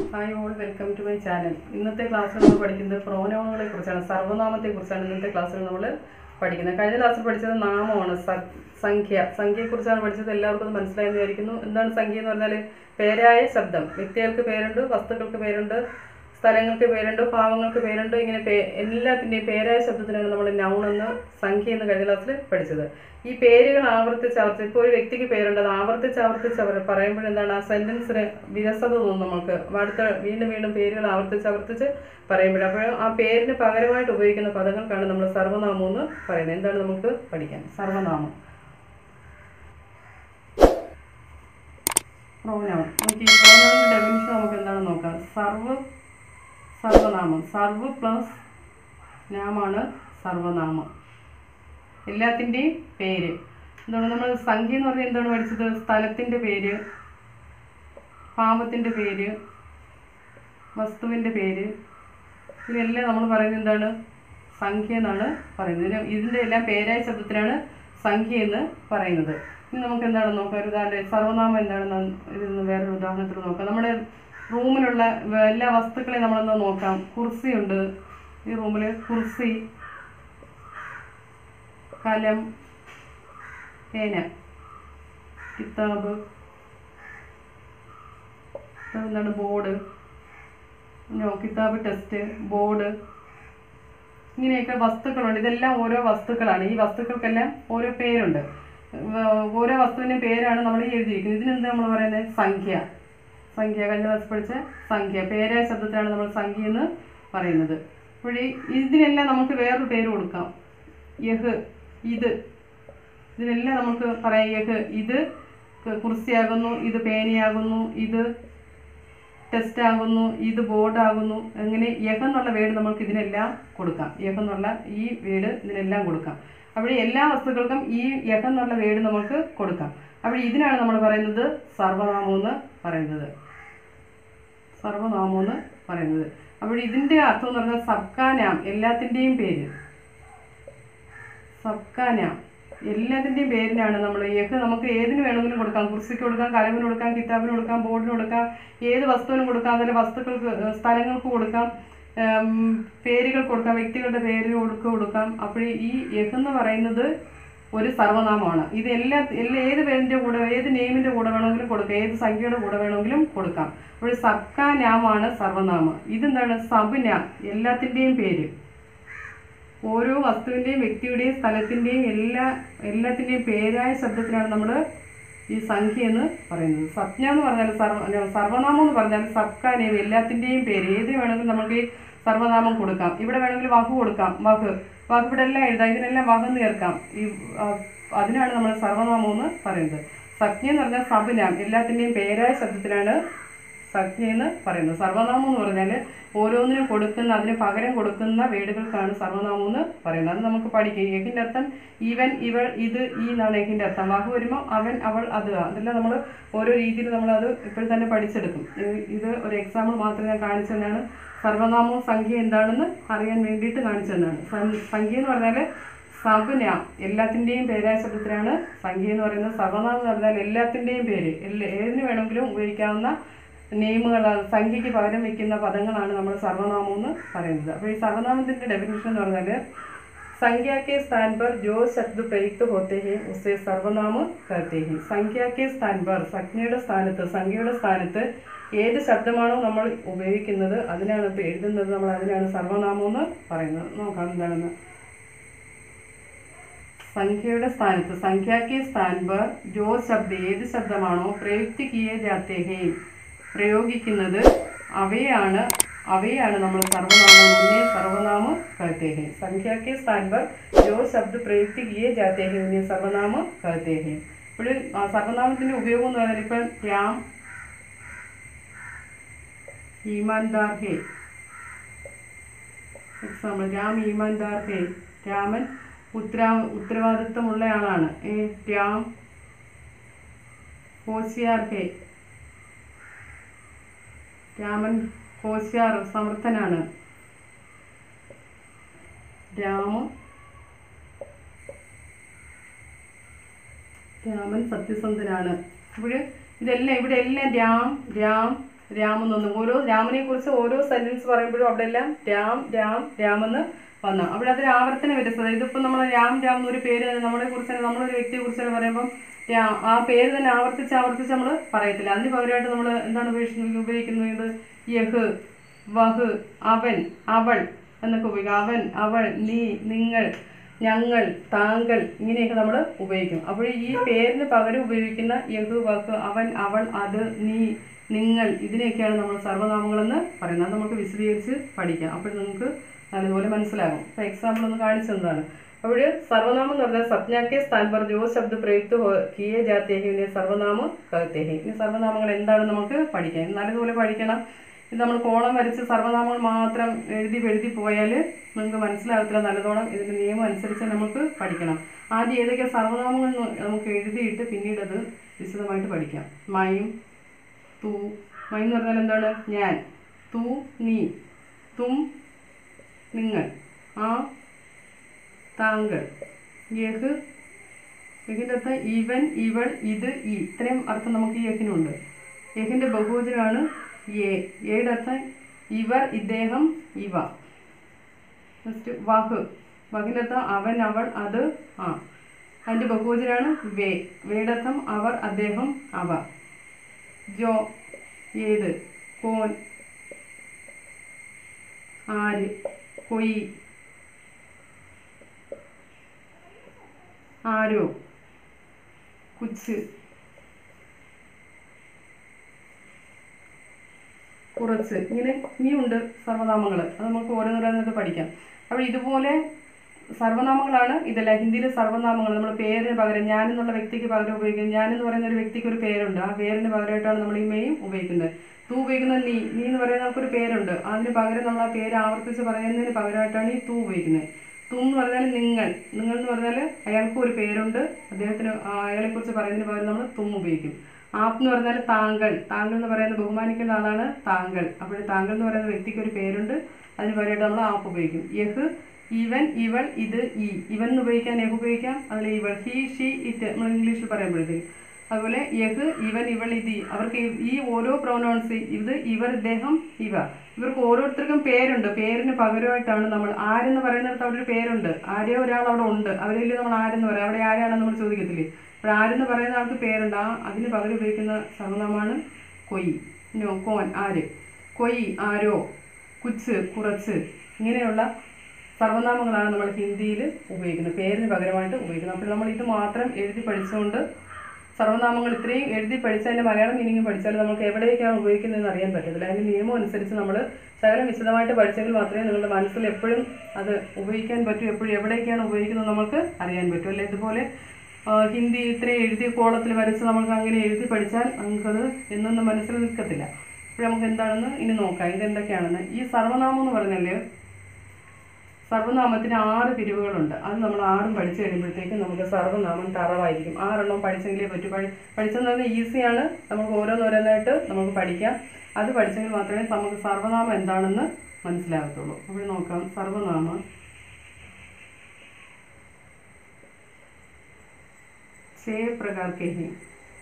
Hi all welcome to my channel ഇന്നത്തെ ക്ലാസ്സിൽ നമ്മൾ പഠിക്കുന്നത് പ്രോനൗണുകളെ കുറിച്ചാണ് സർവ്വനാമത്തെ കുറിച്ചാണ് ഇന്നത്തെ ക്ലാസ്സിൽ നമ്മൾ പഠിക്കുന്നത് കഴിഞ്ഞ ക്ലാസ്സിൽ പഠിച്ചത് നാമമാണ് സ- സംഖ്യ സംഖ്യയെക്കുറിച്ചാണ് പഠിച്ചത് എല്ലാവർക്കും അത് മനസ്സിലായെന്ന് വിചാരിക്കുന്നു എന്താണ് സംഖ്യ എന്ന് പറഞ്ഞാൽ പേരായ ശബ്ദം വ്യക്തികൾക്ക് പേരുണ്ട് വസ്തുക്കൾക്ക് പേരുണ്ട് സ്ഥലങ്ങൾക്ക് പേരുണ്ട് ഭാവങ്ങൾക്ക് പേരുണ്ട് ഇങ്ങനെ പേ എല്ലാത്തിൻ്റെയും പേരായ ശബ്ദത്തിനാണ് നമ്മൾ നൗൺ എന്ന് സംഖ്യ എന്ന് കഴിഞ്ഞ ക്ലാസ്സിൽ പഠിച്ചത് ഈ പേരുകൾ ആവർത്തിച്ച് ആവർത്തിച്ച് ഇപ്പോൾ ഒരു വ്യക്തിക്ക് പേരുണ്ട് അത് ആവർത്തിച്ച് ആവർത്തിച്ച് അവർ പറയുമ്പോൾ എന്താണ് ആ സെൻറ്റൻസിന് വിരസത തോന്നും നമുക്ക് അടുത്ത വീണ്ടും വീണ്ടും പേരുകൾ ആവർത്തിച്ച് ആവർത്തിച്ച് പറയുമ്പോൾ അപ്പോൾ ആ പേരിന് പകരമായിട്ട് ഉപയോഗിക്കുന്ന പദങ്ങൾക്കാണ് നമ്മൾ സർവ്വനാമം എന്ന് പറയുന്നത് എന്താണ് നമുക്ക് പഠിക്കാൻ സർവ്വനാമം പ്രോനൗൺ നമുക്ക് ഈ പ്രോനൗണിൻ്റെ ഡെഫിനിഷൻ നമുക്ക് എന്താണെന്ന് നോക്കാം സർവ്വ സർവനാമം സർവ പ്ലസ് നാമാണ് സർവനാമം എല്ലാത്തിൻ്റെയും പേര് എന്താണ് നമ്മൾ സംഖ്യ എന്ന് പറഞ്ഞാൽ എന്താണ് പഠിച്ചത് സ്ഥലത്തിൻ്റെ പേര് പാപത്തിൻ്റെ പേര് വസ്തുവിൻ്റെ പേര് ഇതെല്ലാം നമ്മൾ പറയുന്നത് എന്താണ് സംഖ്യ എന്നാണ് പറയുന്നത് ഇതിന് ഇതിൻ്റെ എല്ലാം പേരായ ശബ്ദത്തിനാണ് സംഖ്യ എന്ന് പറയുന്നത് ഇനി നമുക്ക് എന്താണ് നോക്കാം ഒരു ഉദാഹരണം സർവനാമം എന്താണെന്ന് ഇതിൽ നിന്ന് വേറൊരു ഉദാഹരണത്തിൽ നോക്കാം നമ്മുടെ റൂമിലുള്ള വ- എല്ലാ വസ്തുക്കളെയും നമ്മളൊന്ന് നോക്കാം കുർസി ഉണ്ട് ഈ റൂമിൽ കുർസി കലം പേന കിതാബ് ഇത് എന്താണ് ബോർഡ് നോ കിതാബ് ടെസ്റ്റ് ബോർഡ് ഇങ്ങനെയൊക്കെ വസ്തുക്കളുണ്ട് ഇതെല്ലാം ഓരോ വസ്തുക്കളാണ് ഈ വസ്തുക്കൾക്കെല്ലാം ഓരോ പേരുണ്ട് വ- ഓരോ വസ്തുവിൻ്റെയും പേരാണ് നമ്മൾ ഈ എഴുതിയിരിക്കുന്നത് ഇതിനെന്താ നമ്മൾ പറയുന്നത് സംഖ്യ സംഖ്യ കഴിഞ്ഞ ദിവസം പഠിച്ച സംഖ്യ പേരായ ശബ്ദത്തിലാണ് നമ്മൾ സംഖ്യ എന്ന് പറയുന്നത് അപ്പോൾ ഈ ഇതിനെല്ലാം നമുക്ക് വേറൊരു പേര് കൊടുക്കാം യഹ് ഇത് ഇതിനെല്ലാം നമുക്ക് പറയാം യഹ് ഇത് ക- കുർസിയാകുന്നു ഇത് പേനയാകുന്നു ഇത് ടെസ്റ്റ് ആകുന്നു ഇത് ബോർഡ് ആകുന്നു അങ്ങനെ യഹ് എന്നുള്ള വേർഡ് നമുക്ക് ഇതിനെല്ലാം കൊടുക്കാം യഹ് എന്നുള്ള ഈ വേർഡ് ഇതിനെല്ലാം കൊടുക്കാം അവിടെ എല്ലാ വസ്തുക്കൾക്കും ഈ യഹ് എന്നുള്ള വേർഡ് നമുക്ക് കൊടുക്കാം അവിടെ ഇതിനാണ് നമ്മൾ പറയുന്നത് സർവനാമം എന്ന് പറയുന്നത് സർവനാമം എന്ന് പറയുന്നത് അപ്പോൾ ഇതിൻ്റെ അർത്ഥം എന്ന് പറഞ്ഞാൽ സബ്കാനാം എല്ലാത്തിൻ്റെയും പേര് സബ്കാനാം എല്ലാത്തിൻ്റെയും പേരിനാണ് നമ്മൾ യഹ് നമുക്ക് ഏതിന് വേണമെങ്കിലും കൊടുക്കാം കുർസിക്ക് കൊടുക്കാം കലവിന് കൊടുക്കാം കിതാബിന് കൊടുക്കാം ബോർഡിന് കൊടുക്കാം ഏത് വസ്തുവിനും കൊടുക്കാം അതിലെ വസ്തുക്കൾക്ക് ഏഹ് സ്ഥലങ്ങൾക്ക് കൊടുക്കാം ഉം, പേരുകൾ കൊടുക്കാം വ്യക്തികളുടെ പേര് കൊടുക്ക കൊടുക്കാം അപ്പോൾ ഈ യഹ് എന്ന് പറയുന്നത് ഒരു സർവനാമമാണ് ഇത് എല്ലാ എല്ലാ ഏത് പേരിൻ്റെ കൂടെ ഏത് നെയിമിൻ്റെ കൂടെ വേണമെങ്കിലും കൊടുക്കാം ഏത് സംഖ്യയുടെ കൂടെ വേണമെങ്കിലും കൊടുക്കാം അപ്പോൾ സബ്കാ നാമാണ് സർവനാമം ഇതെന്താണ് സബ്നാം എല്ലാത്തിൻ്റെയും പേര് ഓരോ വസ്തുവിൻ്റെയും വ്യക്തിയുടെയും സ്ഥലത്തിൻ്റെയും എല്ലാ എല്ലാത്തിൻ്റെയും പേരായ ശബ്ദത്തിനാണ് നമ്മൾ ഈ സംഖ്യ എന്ന് പറയുന്നത് സപ്ന എന്ന് പറഞ്ഞാൽ സർവ സർവനാമം എന്ന് പറഞ്ഞാൽ സബ്കാനെയും എല്ലാത്തിൻ്റെയും പേര് ഏത് വേണമെങ്കിലും നമുക്ക് ഈ സർവനാമം കൊടുക്കാം ഇവിടെ വേണമെങ്കിൽ വാക്ക് കൊടുക്കാം വാക്ക് വാക്ക് ഇവിടെ എല്ലാം എഴുതാം ഇതിനെല്ലാം വാക്കെന്ന് ചേർക്കാം ഈ ആ, അതിനാണ് നമ്മൾ സർവനാമം എന്ന് പറയുന്നത് സജ്ഞ എന്ന് പറഞ്ഞാൽ സബിനാം എല്ലാത്തിൻ്റെയും പേരായ ശബ്ദത്തിനാണ് സജ്ഞ എന്ന് പറയുന്നത് സർവനാമം എന്ന് പറഞ്ഞാൽ ഓരോന്നിനും കൊടുക്കുന്ന അതിന് പകരം കൊടുക്കുന്ന വേടുകൾക്കാണ് സർവനാമം എന്ന് പറയുന്നത് അത് നമുക്ക് പഠിക്കാം ഏകിൻ്റെ അർത്ഥം ഇവൻ ഇവൾ ഇത് ഈ എന്നാണ് ഏകിൻ്റെ അർത്ഥം വാക്ക് വരുമ്പോൾ അവൻ അവൾ അത് അതെല്ലാം നമ്മൾ ഓരോ രീതിയിൽ നമ്മളത് ഇപ്പോഴും തന്നെ പഠിച്ചെടുക്കും ഇത് ഇത് ഒരു എക്സാമ്പിൾ മാത്രം ഞാൻ കാണിച്ചു തന്നാണ് സർവനാമവും സംഖ്യ എന്താണെന്ന് അറിയാൻ വേണ്ടിയിട്ട് കാണിച്ചു തന്നാണ് സം- സംഖ്യ എന്ന് പറഞ്ഞാൽ സബന എല്ലാത്തിൻ്റെയും പേരായ ശബ്ദത്തിലാണ് സംഖ്യ എന്ന് പറയുന്നത് സർവനാമം എന്ന് പറഞ്ഞാൽ എല്ലാത്തിൻ്റെയും പേര് എല്ലാ ഏതിന് വേണമെങ്കിലും ഉപയോഗിക്കാവുന്ന നെയിമുകൾ സംഖ്യയ്ക്ക് പകരം വെക്കുന്ന പദങ്ങളാണ് നമ്മൾ സർവനാമം എന്ന് പറയുന്നത് അപ്പോൾ ഈ സർവനാമത്തിൻ്റെ ഡെഫിനിഷൻ എന്ന് പറഞ്ഞാൽ संख्या के स्थान पर जो शब्द प्रयुक्त होते हैं उसे സർവനാമ कहते हैं സംഖ്യ के स्थान पर സംഖ്യയുടെ സ്ഥാനത്ത് സംഖ്യയുടെ സ്ഥാനത്ത് ഏത് ശബ്ദമാണോ നമ്മൾ ഉപയോഗിക്കുന്നത് അതിനാണ് ഇപ്പോൾ എഴുതുന്നത് നമ്മൾ അതിനാണ് സർവനാമം എന്ന് പറയുന്നത് നോക്കാം എന്താണെന്ന് സംഖ്യയുടെ സ്ഥാനത്ത് സംഖ്യ के स्थान पर जो ശബ്ദ ഏത് ശബ്ദമാണോ പ്രയുക്തി കിയേ ജാത്തേ ഹേ പ്രയോഗിക്കുന്നത് അവയാണ് അവയാണ് നമ്മൾ സർവനാമം उन्हें സർവനാമ कहते हैं संख्या के स्थान पर जो शब्द प्रयुक्त किए जाते हैं उन्हें സർവനാമ कहते हैं ഇപ്പോൾ ആ സർവനാമത്തിന്റെ ഉപയോഗം എന്ന് പറഞ്ഞാൽ ഇപ്പം രാം ഈമാൻദാർ ഹേ എക്സാമ്പിൾ രാം ഈമാൻദാർ ഹേ രാമൻ ഉത്തരാ ഉത്തരവാദിത്വമുള്ള ആളാണ് ഏ, രാം ഹോഷിയാർ ഹേ രാമൻ ഹോഷിയാർ സമർത്ഥനാണ് രാമ രാമൻ സത്യസന്ധനാണ് അപ്പോൾ ഇതെല്ലാം ഇവിടെ എല്ലാം രാം രാം രാം എന്നൊന്നും ഓരോ രാമനെ കുറിച്ച് ഓരോ സെന്റൻസ് പറയുമ്പോഴും അവിടെ എല്ലാം രാം രാം രാം എന്ന് വന്ന അവിടെ അതൊരു ആവർത്തന വ്യത്യസ്തത ഇതിപ്പോൾ നമ്മൾ രാം രാം എന്നൊരു പേര് നമ്മളെ കുറിച്ച് തന്നെ നമ്മളൊരു വ്യക്തിയെ കുറിച്ച് തന്നെ പറയുമ്പം രാ- ആ പേര് തന്നെ ആവർത്തിച്ച് ആവർത്തിച്ച് നമ്മൾ പറയത്തില്ല അതിന് പകരമായിട്ട് നമ്മൾ എന്താണ് ഉപയോഗിക്കുന്നത് ഉപയോഗിക്കുന്നത് യഹ് വഹ് അവൻ അവൾ എന്നൊക്കെ ഉപയോഗിക്കും അവൻ അവൾ നീ നിങ്ങൾ ഞങ്ങൾ താങ്കൾ ഇങ്ങനെയൊക്കെ നമ്മൾ ഉപയോഗിക്കും അപ്പോൾ ഈ പേരിന് പകരം ഉപയോഗിക്കുന്ന യഹ് വഹ് അവൻ അവൾ അത് നീ നിങ്ങൾ ഇതിനെയൊക്കെയാണ് നമ്മൾ സർവ്വനാമങ്ങളെന്ന് പറയുന്നത് അത് നമുക്ക് വിശദീകരിച്ച് പഠിക്കാം അപ്പോൾ നിങ്ങൾക്ക് നല്ലതുപോലെ മനസ്സിലാകും അപ്പോൾ എക്സാമ്പിൾ ഒന്ന് കാണിച്ചു തന്നതാണ് അപ്പോൾ സർവനാമം എന്ന് പറഞ്ഞാൽ സപ്ഞാക്കെ സ്ഥാൻ पर जो शब्द प्रयुक्त हो किए जाते हैं उन्हें സർവനാമ कहते हैं ഇനി സർവനാമങ്ങൾ എന്താണെന്ന് നമുക്ക് പഠിക്കാം നല്ലതുപോലെ പഠിക്കണം ഇത് നമ്മൾ കോളം വരച്ച് സർവനാമങ്ങൾ മാത്രം എഴുതി എഴുതി പോയാൽ നിങ്ങൾക്ക് മനസ്സിലാകത്തില്ല നല്ലതോണം ഇതിൻ്റെ നിയമം അനുസരിച്ച് നമുക്ക് പഠിക്കണം ആദ്യം ഏതൊക്കെ സർവനാമങ്ങൾ എന്ന് നമുക്ക് എഴുതിയിട്ട് പിന്നീട് അത് വിശദമായിട്ട് പഠിക്കാം മയും തൂ മൈ എന്ന് പറഞ്ഞാൽ എന്താണ് ഞാൻ തൂ നീ തും നിങ്ങൾ ആ താങ്കൾ യഹ് യഹിൻ്റെ അർത്ഥം ഇവൻ ഇവൾ ഇത് ഈ ഇത്രയും അർത്ഥം നമുക്ക് ഈ യഹിനുണ്ട് യഹിൻ്റെ ബഹുവചനമാണ് ഏ ഏയുടെ അർത്ഥം ഇവർ ഇദ്ദേഹം ഇവ നെക്സ്റ്റ് വഹ് വഹിൻ്റെ അർത്ഥം അവൻ അവൾ അത് ആ അതിൻ്റെ ബഹുവചനമാണ് വേ വേയുടെ അർത്ഥം അവർ അദ്ദേഹം അവ ജോ ഏത് കോൻ ആര് കൊയ് ആരോ കുച്ച് കുറച്ച് ഇങ്ങനെ ഇനിയുണ്ട് സർവനാമങ്ങൾ അത് നമുക്ക് ഓരോന്നോരോന്നൊക്കെ പഠിക്കാം അപ്പോൾ ഇതുപോലെ സർവനാമങ്ങളാണ് ഇതല്ല ഹിന്ദിയിൽ സർവനാമങ്ങൾ നമ്മൾ പേരിന് പകരം ഞാൻ എന്നുള്ള വ്യക്തിക്ക് പകരം ഉപയോഗിക്കുന്നത് ഞാൻ എന്ന് പറയുന്ന ഒരു വ്യക്തിക്ക് ഒരു പേരുണ്ട് ആ പേരിന് പകരമായിട്ടാണ് നമ്മൾ ഈ മെയും ഉപയോഗിക്കുന്നത് തൂ ഉപയോഗിക്കുന്നത് നീ നീ എന്ന് പറയുന്ന നമുക്കൊരു പേരുണ്ട് അതിന് പകരം നമ്മൾ ആ പേര് ആവർത്തിച്ച് പറയുന്നതിന് പകരമായിട്ടാണ് ഈ തൂ ഉപയോഗിക്കുന്നത് തും എന്ന് പറഞ്ഞാൽ നിങ്ങൾ നിങ്ങൾ എന്ന് പറഞ്ഞാൽ അയാൾക്കും ഒരു പേരുണ്ട് അദ്ദേഹത്തിന് അയാളെ കുറിച്ച് പറയുന്നതിന് പകരം നമ്മൾ തും ഉപയോഗിക്കും ആപ്പ് എന്ന് പറഞ്ഞാൽ താങ്കൾ താങ്കൾ എന്ന് പറയുന്ന ബഹുമാനിക്കുന്ന ആളാണ് താങ്കൾ അപ്പോൾ താങ്കൾ എന്ന് പറയുന്ന വ്യക്തിക്ക് ഒരു പേരുണ്ട് അതിന് പകരമായിട്ട് നമ്മൾ ആപ്പ് ഉപയോഗിക്കും യഹ് ഇവൻ ഇവൾ ഇത് ഈ ഇവൻ എന്ന് ഉപയോഗിക്കാൻ യഹ് ഉപയോഗിക്കാം അതിൽ ഇവൾ ഹി ഷീ ഇറ്റ് നമ്മൾ ഇംഗ്ലീഷിൽ പറയുമ്പോഴത്തേക്ക് അതുപോലെ യഹ് ഇവൻ ഇവൾ ഇത് ഈ. അവർക്ക് ഈ- ഈ ഓരോ പ്രൊനൗൺസ് ഇത് ഇവർ ഇദ്ദേഹം ഇവ ഇവർക്ക് ഓരോരുത്തർക്കും പേരുണ്ട് പേരിന് പകരമായിട്ടാണ് നമ്മൾ ആരെന്ന് പറയുന്നിടത്ത് അവിടെ ഒരു പേരുണ്ട് ആരെയോ ഒരാൾ അവിടെ ഉണ്ട് അവരിൽ നമ്മൾ ആരെന്ന് പറയാം അവിടെ ആരാണെന്ന് നമ്മൾ ചോദിക്കത്തില്ലേ അപ്പോൾ ആരെന്ന് പറയുന്ന ആൾക്ക് പേരുണ്ട് ആ അതിന് പകരം ഉപയോഗിക്കുന്ന സർവനാമാണ് കൊയ് നോ കോൻ ആര് കൊയ് ആരോ കുച്ച് കുറച്ച് ഇങ്ങനെയുള്ള സർവനാമങ്ങളാണ് നമ്മൾ ഹിന്ദിയിൽ ഉപയോഗിക്കുന്നത് പേരിന് പകരമായിട്ട് ഉപയോഗിക്കുന്നത് അപ്പോൾ നമ്മൾ ഇത് മാത്രം എഴുതി പഠിച്ചുകൊണ്ട് സർവനാമങ്ങൾ ഇത്രയും എഴുതി പഠിച്ചതിൻ്റെ മലയാളം മീനിങ് പഠിച്ചാൽ നമുക്ക് എവിടേക്കാണ് ഉപയോഗിക്കുന്നതെന്ന് അറിയാൻ പറ്റത്തില്ല അതിൻ്റെ നിയമം അനുസരിച്ച് നമ്മൾ ശകലം വിശദമായിട്ട് പഠിച്ചെങ്കിൽ മാത്രമേ നിങ്ങളുടെ മനസ്സിൽ എപ്പോഴും അത് ഉപയോഗിക്കാൻ പറ്റൂ എപ്പോഴും എവിടേക്കാണ് ഉപയോഗിക്കുന്നത് നമുക്ക് അറിയാൻ പറ്റും അല്ലെ ഇതുപോലെ ആ, ഹിന്ദി ഇത്രയും എഴുതി കോളത്തിൽ വരച്ച് നമുക്ക് അങ്ങനെ എഴുതി പഠിച്ചാൽ നമുക്കത് എന്നൊന്നും മനസ്സിൽ നിൽക്കത്തില്ല അപ്പോൾ നമുക്ക് എന്താണെന്ന് ഇനി നോക്കാം ഇതെന്തൊക്കെയാണെന്ന് ഈ സർവനാമം എന്ന് പറഞ്ഞാൽ സർവനാമത്തിന് ആറ് പിരിവുകളുണ്ട് അത് നമ്മൾ ആറും പഠിച്ചു കഴിയുമ്പോഴത്തേക്ക് നമുക്ക് സർവനാമം തറവായിരിക്കും ആറെണ്ണം പഠിച്ചെങ്കിലേ പറ്റൂ പഠി പഠിച്ചെന്ന് പറഞ്ഞാൽ ഈസിയാണ് നമുക്ക് ഓരോന്നോരോന്നായിട്ട് നമുക്ക് പഠിക്കാം അത് പഠിച്ചെങ്കിൽ മാത്രമേ നമുക്ക് സർവനാമം എന്താണെന്ന് മനസ്സിലാകത്തുള്ളൂ അപ്പോൾ നോക്കാം സർവനാമം छह प्रकार के हैं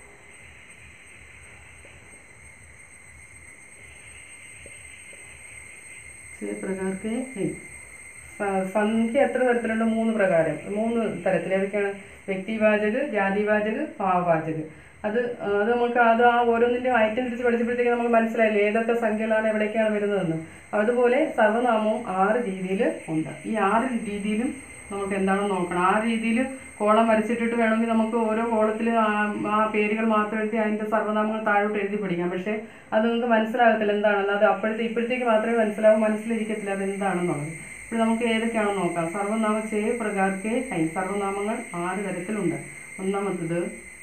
छह प्रकार के हैं സ- സംഖ്യ എത്ര തരത്തിലുണ്ട് മൂന്ന് പ്രകാരം മൂന്ന് തരത്തിൽ ഏതൊക്കെയാണ് വ്യക്തിവാചക് ജാതിവാചക് ഭാവവാചക് അത് ആ, അത് നമുക്ക് അത് ആ ഓരോന്നിൻ്റെയും ഐറ്റം തിരിച്ച് പഠിച്ചപ്പോഴത്തേക്ക് നമുക്ക് മനസ്സിലായില്ലേ ഏതൊക്കെ സംഖ്യകളാണ് എവിടേക്കാണ് വരുന്നതെന്ന് അതുപോലെ സർവനാമവും ആറ് രീതിയിൽ ഉണ്ട് ഈ ആറ് രീതിയിലും നമുക്ക് എന്താണെന്ന് നോക്കണം ആ രീതിയിൽ കോളം വരച്ചിട്ടിട്ട് വേണമെങ്കിൽ നമുക്ക് ഓരോ കോളത്തിൽ ആ പേരുകൾ മാത്രം എഴുതി അതിൻ്റെ സർവ്വനാമങ്ങൾ താഴോട്ട് എഴുതി പഠിക്കാം പക്ഷേ അത് നിങ്ങൾക്ക് മനസ്സിലാകത്തില്ല എന്താണെന്ന് അത് അപ്പോഴത്തെ ഇപ്പോഴത്തേക്ക് മാത്രമേ മനസ്സിലാവും മനസ്സിലിരിക്കത്തില്ല അത് എന്താണെന്നുള്ളത് ഇപ്പോൾ നമുക്ക് ഏതൊക്കെയാണെന്ന് നോക്കാം സർവ്വനാമ ചേ പ്രകാരത്തെ ഹൈ സർവ്വനാമങ്ങൾ ആറ് തരത്തിലുണ്ട് ഒന്നാമത്തത്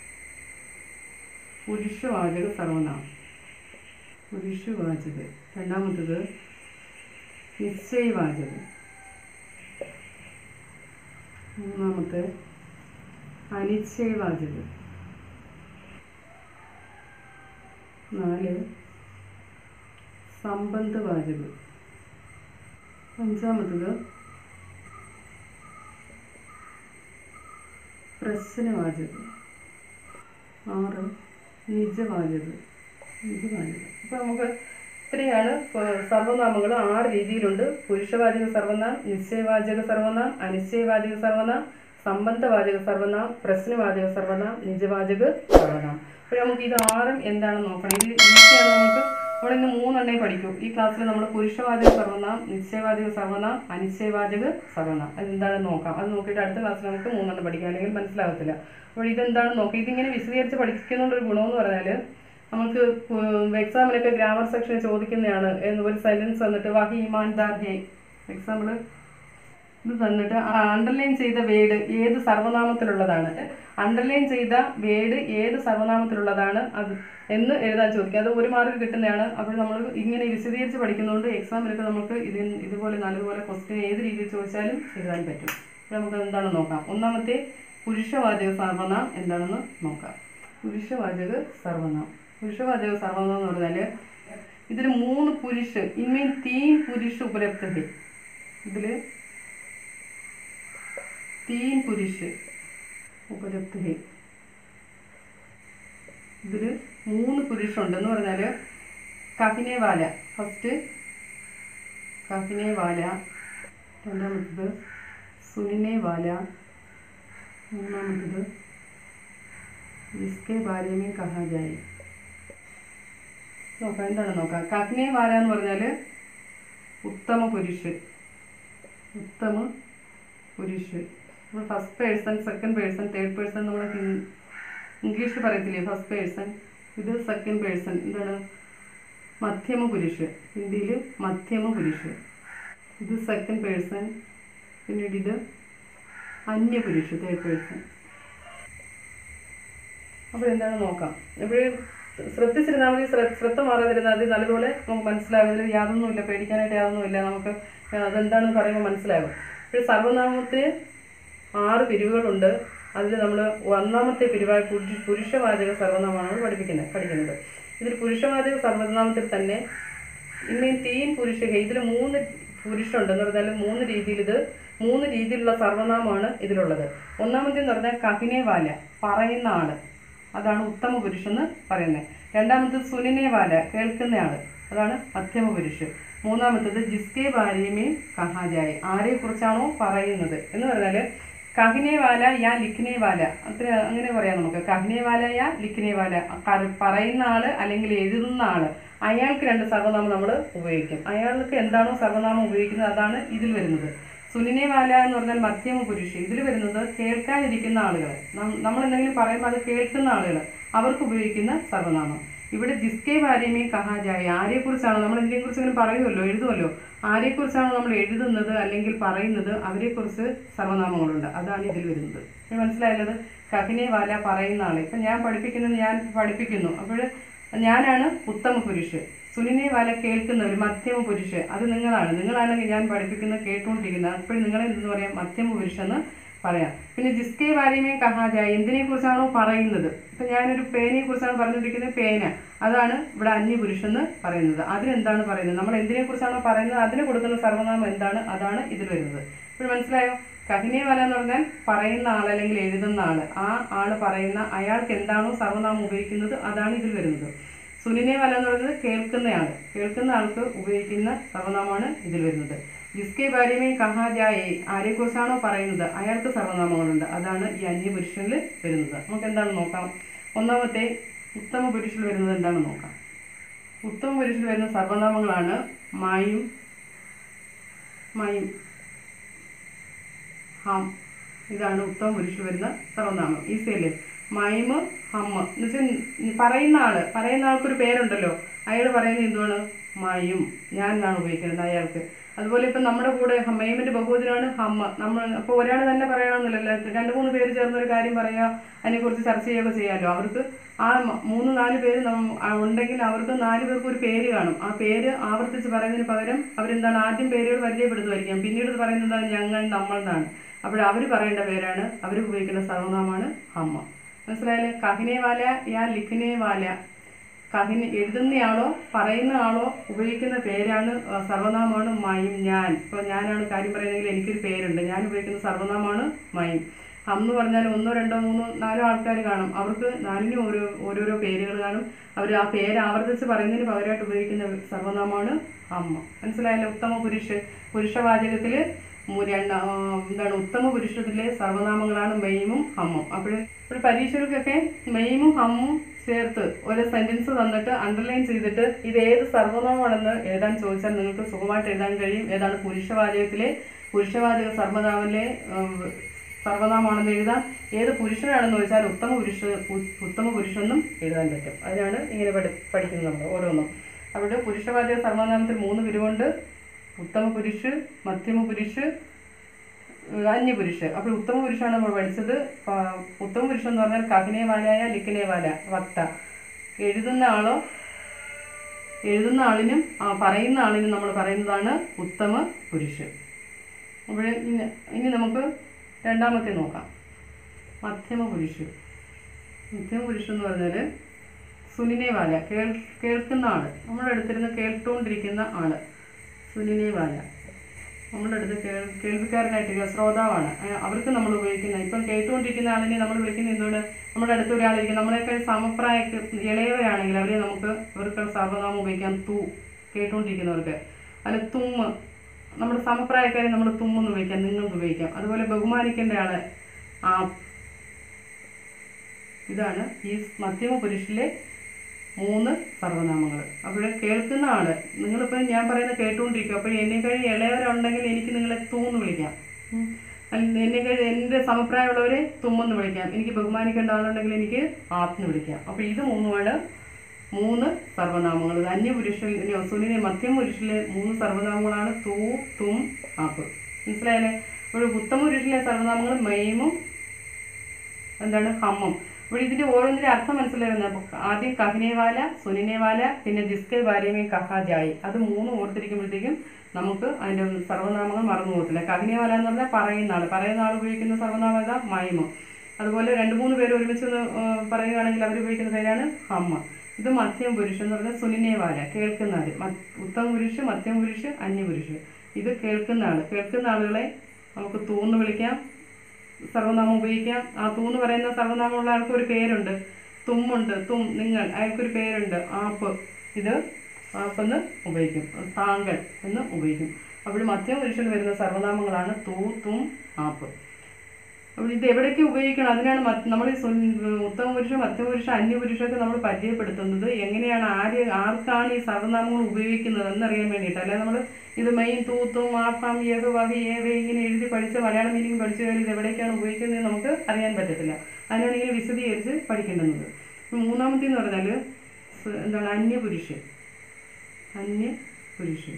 പുരുഷവാചക സർവനാമം പുരുഷവാചക രണ്ടാമത്തത് നിശ്ചയവാചക മൂന്നാമത്തെ അനിശ്ചയവാചക നാല് സംബന്ധവാചക അഞ്ചാമത്തത് പ്രശ്നവാചക ആറ് നിജവാചക ഇത് നാല് അപ്പോൾ നമുക്ക് ഇത്രയാണ് പ- സർവ്വനാമങ്ങൾ ആറ് രീതിയിലുണ്ട് പുരുഷവാചക സർവനാം നിശ്ചയവാചക സർവനാം അനിശ്ചയവാചക സർവനാം സംബന്ധവാചക സർവനാം പ്രശ്നവാചക സർവനാം നിജവാചക സർവനാം അപ്പോൾ നമുക്ക് ഇത് ആറും എന്താണെന്ന് നോക്കണം ഇത് ഈസിയാണ് നമുക്ക് നമ്മൾ ഇന്ന് മൂന്നെണ്ണേ പഠിക്കൂ ഈ ക്ലാസ്സിൽ നമ്മൾ പുരുഷവാചക സർവനാം നിശ്ചയവാചക സർവനാം അനിശ്ചയവാചക സർവനാം അത് എന്താണെന്ന് നോക്കാം അത് നോക്കിയിട്ട് അടുത്ത ക്ലാസ്സിൽ നമുക്ക് മൂന്നെണ്ണം പഠിക്കാം അല്ലെങ്കിൽ മനസ്സിലാകത്തില്ല അപ്പോൾ ഇതെന്താണെന്ന് നോക്കാം ഇതിങ്ങനെ വിശദീകരിച്ച് പഠിക്കുന്നതുകൊണ്ട് ഒരു ഗുണമെന്ന് പറഞ്ഞാൽ നമുക്ക് എക്സാമിനൊക്കെ ഗ്രാമർ സെക്ഷൻ ചോദിക്കുന്നതാണ് എന്ന് ഒരു സെന്റൻസ് തന്നിട്ട് വഹി ഇമാൻദാർ ഹേ എക്സാമ്പിൾ ഇത് തന്നിട്ട് അണ്ടർലൈൻ ചെയ്ത വേഡ് ഏത് സർവനാമത്തിലുള്ളതാണ് അണ്ടർലൈൻ ചെയ്ത വേഡ് ഏത് സർവനാമത്തിലുള്ളതാണ് അത് എന്ന് എഴുതാൻ ചോദിക്കുക അത് ഒരു മാർക്ക് കിട്ടുന്നതാണ് അപ്പോൾ നമ്മൾ ഇങ്ങനെ വിശദീകരിച്ച് പഠിക്കുന്നതുകൊണ്ട് എക്സാമിനൊക്കെ നമുക്ക് ഇത് ഇതുപോലെ നല്ലതുപോലെ ക്വസ്റ്റ്യൻ ഏത് രീതിയിൽ ചോദിച്ചാലും എഴുതാൻ പറ്റും അപ്പോൾ നമുക്ക് എന്താണെന്ന് നോക്കാം ഒന്നാമത്തെ പുരുഷവാചക സർവനാം എന്താണെന്ന് നോക്കാം പുരുഷവാചക സർവനാം പുരുഷവാചക സർവനാം എന്ന് പറഞ്ഞാൽ ഇതിൽ മൂന്ന് പുരുഷ ഇൻമേൻ തീൻ പുരുഷ ഉപലബ്ധ ഇതിൽ തീൻ പുരുഷ ഉപലബ്ധ ഇതിൽ മൂന്ന് പുരുഷുണ്ട് എന്ന് പറഞ്ഞാൽ കഹിനെ വാല ഫസ്റ്റ് കഹിനെ വാല രണ്ടാമത്തത് സുനിനെ വാല മൂന്നാമത്തത് इसके बारे में कहा जाए നോക്കാം എന്താണ് നോക്കാം കഗ്നേ വാല എന്ന് പറഞ്ഞാൽ ഉത്തമ പുരുഷ് ഉത്തമ പുരുഷ് നമ്മൾ first person second person third person നമ്മൾ ഇംഗ്ലീഷിൽ പറയത്തില്ലേ ഫസ്റ്റ് പേഴ്സൺ ഇത് സെക്കൻഡ് പേഴ്സൺ എന്താണ് മധ്യമ പുരുഷ് ഹിന്ദിയിൽ മധ്യമ പുരുഷ് ഇത് സെക്കൻഡ് പേഴ്സൺ പിന്നീട് ഇത് അന്യ പുരുഷ് തേർഡ് പേഴ്സൺ അപ്പോൾ എന്താണ് നോക്കാം ഇപ്പോൾ ശ്രദ്ധിച്ചിരുന്നാൽ മതി ശ്ര- ശ്രദ്ധ മാറാതിരുന്നാൽ മതി നല്ലതുപോലെ നമുക്ക് മനസ്സിലാകും ഇതിൽ യാതൊന്നുമില്ല പേടിക്കാനായിട്ട് യാതൊന്നുമില്ല നമുക്ക് അതെന്താണെന്ന് പറയുമ്പോൾ മനസ്സിലാകും ഇപ്പോൾ സർവനാമത്തിന് ആറ് പിരിവുകളുണ്ട് അതിൽ നമ്മൾ ഒന്നാമത്തെ പിരിവായ പുരുഷ പുരുഷവാചക സർവനാമമാണ് നമ്മൾ പഠിപ്പിക്കുന്നത് പഠിക്കുന്നത് ഇതിൽ പുരുഷവാചക സർവനാമത്തിൽ തന്നെ ഇന്ന് തീൻ പുരുഷ ഇതിൽ മൂന്ന് പുരുഷുണ്ട് എന്ന് പറഞ്ഞാൽ മൂന്ന് രീതിയിൽ ഇത് മൂന്ന് രീതിയിലുള്ള സർവനാമമാണ് ഇതിലുള്ളത് ഒന്നാമത്തേന്ന് പറഞ്ഞാൽ കഹിനെ വാല പറയുന്ന ആള് അതാണ് ഉത്തമ പുരുഷെന്ന് പറയുന്നത് രണ്ടാമത്തത് സുനിനെ വാല കേൾക്കുന്ന ആള് അതാണ് മധ്യമ പുരുഷ് മൂന്നാമത്തത് ജിസ്കെ ബാരിയമേ കഹാജായ ആരെ കുറിച്ചാണോ പറയുന്നത് എന്ന് പറഞ്ഞാൽ കഹിനെ വാല യാ ലിഖിനെ വാല അത്ര അങ്ങനെ പറയാം നമുക്ക് കഹിനെ വാല യാ ലിഖിനെ വാല കര- പറയുന്ന ആള് അല്ലെങ്കിൽ എഴുതുന്ന ആള് അയാൾക്ക് രണ്ട് സർവനാമം നമ്മൾ ഉപയോഗിക്കും അയാൾക്ക് എന്താണോ സർവനാമം ഉപയോഗിക്കുന്നത് അതാണ് ഇതിൽ വരുന്നത് സുനിനെ വാല എന്ന് പറഞ്ഞാൽ മധ്യമ പുരുഷ ഇതിൽ വരുന്നത് കേൾക്കാനിരിക്കുന്ന ആളുകൾ നമ്മൾ എന്തെങ്കിലും പറയുമ്പോൾ അത് കേൾക്കുന്ന ആളുകൾ അവർക്ക് ഉപയോഗിക്കുന്ന സർവനാമം ഇവിടെ ജിസ്കെ ഭാര്യമേ കഹാജായ ആരെക്കുറിച്ചാണ് നമ്മൾ എന്തിനെക്കുറിച്ചെങ്കിലും പറയുമല്ലോ എഴുതുമല്ലോ ആരെക്കുറിച്ചാണോ നമ്മൾ എഴുതുന്നത് അല്ലെങ്കിൽ പറയുന്നത് അവരെക്കുറിച്ച് സർവനാമങ്ങളുണ്ട് അതാണ് ഇതിൽ വരുന്നത് ഇനി മനസ്സിലായത് കഹിനെ വാല പറയുന്ന ആളെ ഇപ്പം ഞാൻ പഠിപ്പിക്കുന്നത് ഞാൻ പഠിപ്പിക്കുന്നു അപ്പോൾ ഞാനാണ് ഉത്തമ പുരുഷ് സുനിനെ വാല കേൾക്കുന്നവർ മധ്യമ പുരുഷ് അത് നിങ്ങളാണ് നിങ്ങളാണ് ഞാൻ പഠിപ്പിക്കുന്നത് കേട്ടുകൊണ്ടിരിക്കുന്നത് അപ്പോഴും നിങ്ങളെ എന്തെന്ന് പറയാം മധ്യമ പുരുഷെന്ന് പറയാം പിന്നെ ജിസ്കെ വാര്യമേ കഹാജായ എന്തിനെ കുറിച്ചാണോ പറയുന്നത് ഇപ്പം ഞാനൊരു പേനയെ കുറിച്ചാണ് പറഞ്ഞുകൊണ്ടിരിക്കുന്നത് പേന അതാണ് ഇവിടെ അന്യപുരുഷെന്ന് പറയുന്നത് അതിനെന്താണ് പറയുന്നത് നമ്മൾ എന്തിനെ കുറിച്ചാണോ പറയുന്നത് അതിന് കൊടുക്കുന്ന സർവനാമം എന്താണ് അതാണ് ഇതിൽ വരുന്നത് ഇപ്പോൾ മനസ്സിലായോ കഹിനെ വല എന്ന് പറഞ്ഞാൽ പറയുന്ന ആൾ അല്ലെങ്കിൽ എഴുതുന്ന ആള് ആ ആള് പറയുന്ന അയാൾക്ക് എന്താണോ സർവനാമം ഉപയോഗിക്കുന്നത് അതാണ് ഇതിൽ വരുന്നത് സുനിനെ വല എന്ന് പറയുന്നത് കേൾക്കുന്നയാൾ കേൾക്കുന്ന ആൾക്ക് ഉപയോഗിക്കുന്ന സർവനാമമാണ് ഇതിൽ വരുന്നത് ജിസ്കെ ബാര്യമേ കഹാജായെ ആരെക്കുറിച്ചാണോ പറയുന്നത് അയാൾക്ക് സർവനാമങ്ങളുണ്ട് അതാണ് ഈ അന്യപുരുഷനിൽ വരുന്നത് നമുക്ക് എന്താണ് നോക്കാം ഒന്നാമത്തെ ഉത്തമ പുരുഷനിൽ വരുന്നത് എന്താണെന്ന് നോക്കാം ഉത്തമ പുരുഷനിൽ വരുന്ന സർവനാമങ്ങളാണ് മായും മയും ഹം ഇതാണ് ഉത്തമ പുരുഷനിൽ വരുന്ന സർവനാമം ഈസി അല്ലേ മൈമ് ഹമ്മ എന്ന് വെച്ചാൽ പറയുന്ന ആള് പറയുന്ന ആൾക്കൊരു പേരുണ്ടല്ലോ അയാൾ പറയുന്നത് എന്തുവാണ് മയും ഞാൻ എന്നാണ് ഉപയോഗിക്കുന്നത് അയാൾക്ക് അതുപോലെ ഇപ്പം നമ്മുടെ കൂടെ മൈമിന്റെ ബഹുവചനമാണ് ഹമ്മ നമ്മൾ അപ്പോൾ ഒരാൾ തന്നെ പറയണമെന്നില്ലല്ലോ രണ്ട് മൂന്ന് പേര് ചേർന്ന് ഒരു കാര്യം പറയുക അതിനെക്കുറിച്ച് ചർച്ച ചെയ്യുകയൊക്കെ ചെയ്യാമല്ലോ അവർക്ക് ആ മ- മൂന്ന് നാല് പേര് നം- ആ ഉണ്ടെങ്കിൽ അവർക്ക് നാല് പേർക്ക് ഒരു പേര് കാണും ആ പേര് ആവർത്തിച്ച് പറയുന്നതിന് പകരം അവരെന്താണ് ആദ്യം പേരുകൾ പരിചയപ്പെടുത്തുമായിരിക്കാം പിന്നീട് ഇത് പറയുന്നത് എന്താണ് ഞങ്ങൾ നമ്മൾ എന്നാണ് അപ്പോൾ അവർ പറയേണ്ട പേരാണ് അവർ ഉപയോഗിക്കുന്ന സർവനാമാണ് ഹമ്മ മനസ്സിലായില്ലേ കഹിനെ വാല യാ ലിഖിനെ വാല കഹിന് എഴുതുന്നയാളോ പറയുന്ന ആളോ ഉപയോഗിക്കുന്ന പേരാണ് ആ, സർവനാമമാണ് മയും ഞാൻ ഇപ്പോൾ ഞാനാണ് കാര്യം പറയുന്നതെങ്കിൽ എനിക്കൊരു പേരുണ്ട് ഞാൻ ഉപയോഗിക്കുന്ന സർവനാമമാണ് മയും ഹം എന്ന് പറഞ്ഞാൽ ഒന്നോ രണ്ടോ മൂന്നോ നാലോ ആൾക്കാർ കാണും അവർക്ക് നാലിനും ഓരോ ഓരോരോ പേരുകൾ കാണും അവർ ആ പേര് ആവർത്തിച്ച് പറയുന്നതിന് പകരമായിട്ട് ഉപയോഗിക്കുന്ന സർവനാമമാണ് അമ്മ മനസ്സിലായല്ലോ ഉത്തമ പുരുഷ പുരുഷവാചകത്തിൽ രണ്ട് ആ, എന്താണ് ഉത്തമ പുരുഷത്തിലെ സർവനാമങ്ങളാണ് മെയ്മും ഹമ്മും അപ്പോൾ ഇപ്പോൾ പരീക്ഷകൾക്കൊക്കെ മെയ്മും ഹമ്മും ചേർത്ത് ഒരു സെന്റൻസ് തന്നിട്ട് അണ്ടർലൈൻ ചെയ്തിട്ട് ഇത് ഏത് സർവനാമമാണെന്ന് എഴുതാൻ ചോദിച്ചാൽ നിങ്ങൾക്ക് സുഖമായിട്ട് എഴുതാൻ കഴിയും ഏതാണ് പുരുഷവാചകത്തിലെ പുരുഷവാചക സർവനാമിലെ ഉം, സർവനാമാണെന്ന് എഴുതാം ഏത് പുരുഷനാണെന്ന് ചോദിച്ചാൽ ഉത്തമ പുരുഷ ഉ- ഉത്തമ പുരുഷെന്നും എഴുതാൻ പറ്റും അതിനാണ് ഇങ്ങനെ പഠി പഠിക്കുന്നത് നമ്മൾ ഓരോന്നും അവിടെ പുരുഷവാചക സർവനാമത്തിൽ മൂന്ന് പിരിവുണ്ട് ഉത്തമ പുരുഷ് മധ്യമ പുരുഷ് ഏഹ് അന്യപുരുഷ് അപ്പോൾ ഉത്തമ പുരുഷാണ് നമ്മൾ പഠിച്ചത് പ- ഉത്തമ പുരുഷൻ എന്ന് പറഞ്ഞാൽ കഹിനെ വാലായ ലിഖിനെ വാല വക്ത എഴുതുന്ന ആളോ എഴുതുന്ന ആളിനും ആ പറയുന്ന ആളിനും നമ്മൾ പറയുന്നതാണ് ഉത്തമ പുരുഷ് അപ്പോൾ ഇനി ഇനി നമുക്ക് രണ്ടാമത്തെ നോക്കാം മധ്യമ പുരുഷ് മധ്യമ പുരുഷൻ എന്ന് പറഞ്ഞാൽ സുനിനെ വാല കേൾ കേൾക്കുന്ന ആള് നമ്മുടെ അടുത്തിരുന്ന് കേട്ടുകൊണ്ടിരിക്കുന്ന ആള് സുനിനെ വാല നമ്മുടെ അടുത്ത് കേൾ കേൾവിക്കാരനായിട്ട് ശ്രോതാവാണ് അഹ് അവർക്ക് നമ്മൾ ഉപയോഗിക്കുന്ന ഇപ്പം കേട്ടുകൊണ്ടിരിക്കുന്ന ആളിനെ നമ്മൾ വിളിക്കുന്ന എന്തുകൊണ്ട് നമ്മുടെ അടുത്ത് ഒരാളിരിക്കും നമ്മളെക്കാൾ സമപ്രായ ഇളയവരാണെങ്കിൽ അവരെ നമുക്ക് ഇവർക്ക് സർവനാമം ഉപയോഗിക്കാം തു കേട്ടുകൊണ്ടിരിക്കുന്നവർക്ക് അല്ല തുമ്മ് നമ്മുടെ സമപ്രായക്കാരെ നമ്മൾ തുമ്മെന്ന് ഉപയോഗിക്കാം നിങ്ങൾ ഉപയോഗിക്കാം അതുപോലെ ബഹുമാനിക്കേണ്ട ആള് ആ ഇതാണ് ഈ മധ്യമ പുരുഷനിലെ മൂന്ന് സർവനാമങ്ങൾ അപ്പോൾ കേൾക്കുന്ന ആള് നിങ്ങളിപ്പോൾ ഞാൻ പറയുന്നത് കേട്ടുകൊണ്ടിരിക്കും അപ്പോൾ എന്നെക്കാൾ ഇളയവരുണ്ടെങ്കിൽ എനിക്ക് നിങ്ങളെ തൂന്ന് വിളിക്കാം ഉം. അല്ല എന്നെക്കാൾ എൻ്റെ സമപ്രായമുള്ളവരെ തുമ്മെന്ന് വിളിക്കാം എനിക്ക് ബഹുമാനിക്കേണ്ട ആളുണ്ടെങ്കിൽ എനിക്ക് ആത്ന്ന് വിളിക്കാം അപ്പോൾ ഇത് മൂന്നുമാണ് മൂന്ന് സർവനാമങ്ങൾ ഇത് അന്യപുരുഷനെ സുനിനെ മധ്യമ പുരുഷനിലെ മൂന്ന് സർവനാമങ്ങളാണ് തൂ തും ആപ്പ് മനസ്സിലായല്ലേ ഒരു ഉത്തമ പുരുഷനിലെ സർവനാമങ്ങൾ മെയ്മും എന്താണ് ഹമ്മും അപ്പോൾ ഇതിന്റെ ഓരോന്നിന്റെ അർത്ഥം മനസ്സിലായിരുന്നു അപ്പൊ ആദ്യം കഹിനേവാല സുനിനേവാല പിന്നെ ജിസ്കെ വാര്യമേ കഹാജായി അത് മൂന്ന് ഓർത്തിരിക്കുമ്പോഴത്തേക്കും നമുക്ക് അതിന്റെ സർവനാമങ്ങൾ മറന്നു പോകത്തില്ല കഹിനേവാല എന്ന് പറഞ്ഞാൽ പറയുന്ന ആൾ പറയുന്ന ആൾ ഉപയോഗിക്കുന്ന സർവനാമം ഏതാ മൈമ് അതുപോലെ രണ്ട് മൂന്ന് പേര് ഒരുമിച്ച് ഒന്ന്, ആ, പറയുകയാണെങ്കിൽ അവർ ഉപയോഗിക്കുന്ന പേരാണ് ഹമ്മ ഇത് മധ്യം പുരുഷൻ എന്ന് പറഞ്ഞാൽ സുനിനേവാല കേൾക്കുന്ന ആള് മ- ഉത്തമ പുരുഷ് മധ്യം പുരുഷ് അന്യപുരുഷ് ഇത് കേൾക്കുന്ന ആള് കേൾക്കുന്ന ആളുകളെ നമുക്ക് തൂന്ന് വിളിക്കാം സർവനാമം ഉപയോഗിക്കാം ആ തൂന്ന് പറയുന്ന സർവനാമമുള്ള ആൾക്ക് ഒരു പേരുണ്ട് തുമ്മുണ്ട് തും നിങ്ങൾ അയാൾക്കൊരു പേരുണ്ട് ആപ്പ് ഇത് ആപ്പെന്ന് ഉപയോഗിക്കും താങ്കൾ എന്ന് ഉപയോഗിക്കും അപ്പോൾ മധ്യം പുരുഷൻ വരുന്ന സർവനാമങ്ങളാണ് തൂ തും ആപ്പ് അപ്പോൾ ഇത് എവിടേക്ക് ഉപയോഗിക്കണം അതിനാണ് മറ്റ് നമ്മൾ ഈ സുൻ- ഉത്തമ പുരുഷൻ മധ്യമ പുരുഷൻ അന്യപുരുഷൊക്കെ നമ്മൾ പരിചയപ്പെടുത്തുന്നത് എങ്ങനെയാണ് ആര് ആർക്കാണ് ഈ സർവനാമങ്ങൾ ഉപയോഗിക്കുന്നത് എന്നറിയാൻ വേണ്ടിയിട്ട് അല്ലെ നമ്മൾ ഇത് മെയിൻ തൂത്തും ആഫാം യഹ് വഹി ഏവ ഇങ്ങനെ എഴുതി പഠിച്ച മലയാള മീനിങ് പഠിച്ചു കഴിഞ്ഞാൽ ഇത് എവിടേക്കാണ് ഉപയോഗിക്കുന്നത് നമുക്ക് അറിയാൻ പറ്റത്തില്ല അതിനാണ് ഇങ്ങനെ വിശദീകരിച്ച് പഠിക്കേണ്ടുന്നത് ഇപ്പം മൂന്നാമത്തെ എന്ന് പറഞ്ഞാൽ സ് എന്താണ് അന്യപുരുഷൻ അന്യപുരുഷൻ